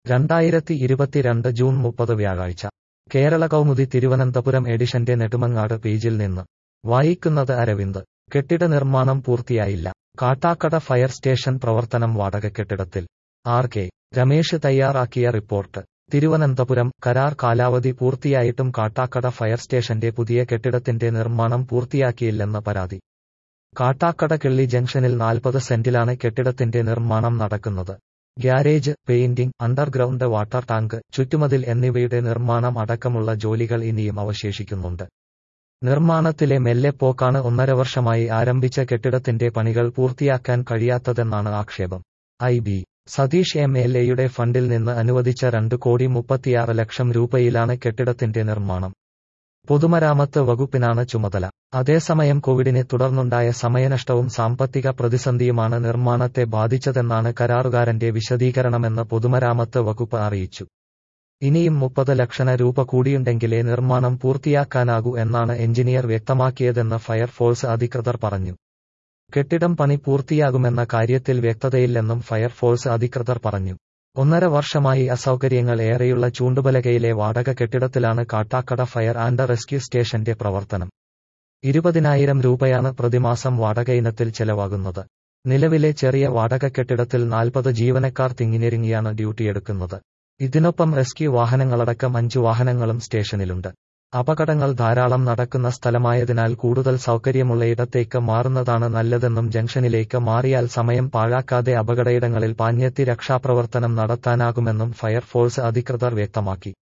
രണ്ടായിരത്തി ഇരുപത്തിരണ്ട് ജൂൺ മുപ്പത് വ്യാഴാഴ്ച കേരള കൗമുദി തിരുവനന്തപുരം എഡിഷന്റെ നെടുമങ്ങാട് പേജിൽ നിന്ന് വായിക്കുന്നത് അരവിന്ദ് കെട്ടിട നിർമ്മാണം പൂർത്തിയായില്ല കാട്ടാക്കട ഫയർ സ്റ്റേഷൻ പ്രവർത്തനം വാടക കെട്ടിടത്തിൽ ആർ കെ രമേശ് തയ്യാറാക്കിയ റിപ്പോർട്ട് തിരുവനന്തപുരം കരാർ കാലാവധി പൂർത്തിയായിട്ടും കാട്ടാക്കട ഫയർ സ്റ്റേഷന്റെ പുതിയ കെട്ടിടത്തിന്റെ നിർമ്മാണം പൂർത്തിയാക്കിയില്ലെന്ന് പരാതി കാട്ടാക്കട കിള്ളി ജംഗ്ഷനിൽ നാൽപ്പത് സെന്റിലാണ് കെട്ടിടത്തിന്റെ നിർമ്മാണം നടക്കുന്നത് garage painting underground water tank ചുറ്റുമതിൽ എന്നിവയുടെ നിർമ്മാണം അടക്കമുള്ള ജോലികൾ ഇനിയും അവശേഷിക്കുന്നുണ്ട് നിർമ്മാണത്തിലെ മെല്ലെപ്പോക്കാണ് ഒന്നര വർഷമായി ആരംഭിച്ച കെട്ടിടത്തിന്റെ പണികൾ പൂർത്തിയാക്കാൻ കഴിയാത്തതെന്നാണ് ആക്ഷേപം I B Satheesh M L എയുടെ ഫണ്ടിൽ നിന്ന് അനുവദിച്ച രണ്ട് കോടി മുപ്പത്തിയാറ് ലക്ഷം രൂപയിലാണ് കെട്ടിടത്തിന്റെ നിർമ്മാണം പൊതുമരാമത്ത് വകുപ്പിനാണ് ചുമതല അതേസമയം കോവിഡിനെ തുടർന്നുണ്ടായ സമയനഷ്ടവും സാമ്പത്തിക പ്രതിസന്ധിയുമാണ് നിർമ്മാണത്തെ ബാധിച്ചതെന്നാണ് കരാറുകാരന്റെ വിശദീകരണമെന്ന് പൊതുമരാമത്ത് വകുപ്പ് അറിയിച്ചു ഇനിയും മുപ്പത് ലക്ഷണ രൂപ കൂടിയുണ്ടെങ്കിലേ നിർമ്മാണം പൂർത്തിയാക്കാനാകൂ എന്നാണ് എഞ്ചിനീയർ വ്യക്തമാക്കിയതെന്ന് ഫയർഫോഴ്സ് അധികൃതർ പറഞ്ഞു കെട്ടിടം പണി പൂർത്തിയാകുമെന്ന കാര്യത്തിൽ വ്യക്തതയില്ലെന്നും ഫയർഫോഴ്സ് അധികൃതർ പറഞ്ഞു ഒന്നര വർഷമായി അസൗകര്യങ്ങൾ ഏറെയുള്ള ചൂണ്ടുപലകയിലെ വാടക കെട്ടിടത്തിലാണ് കാട്ടാക്കട ഫയർ ആൻഡ് റെസ്ക്യൂ സ്റ്റേഷന്റെ പ്രവർത്തനം ഇരുപതിനായിരം രൂപയാണ് പ്രതിമാസം വാടക ഇനത്തിൽ ചെലവാകുന്നത് നിലവിലെ ചെറിയ വാടക കെട്ടിടത്തിൽ നാൽപ്പത് ജീവനക്കാർ തിങ്ങിനെരുങ്ങിയാണ് ഡ്യൂട്ടിയെടുക്കുന്നത് ഇതിനൊപ്പം റെസ്ക്യൂ വാഹനങ്ങളടക്കം അഞ്ചു വാഹനങ്ങളും സ്റ്റേഷനിലുണ്ട് അപകടങ്ങൾ ധാരാളം നടക്കുന്ന സ്ഥലമായതിനാൽ കൂടുതൽ സൗകര്യമുള്ള ഇടത്തേക്ക് മാറുന്നതാണ് നല്ലതെന്നും ജംഗ്ഷനിലേക്ക് മാറിയാൽ സമയം പാഴാക്കാതെ അപകടയിടങ്ങളിൽ പാഞ്ഞെത്തി രക്ഷാപ്രവർത്തനം നടത്താനാകുമെന്നും ഫയർഫോഴ്സ് അധികൃതർ വ്യക്തമാക്കി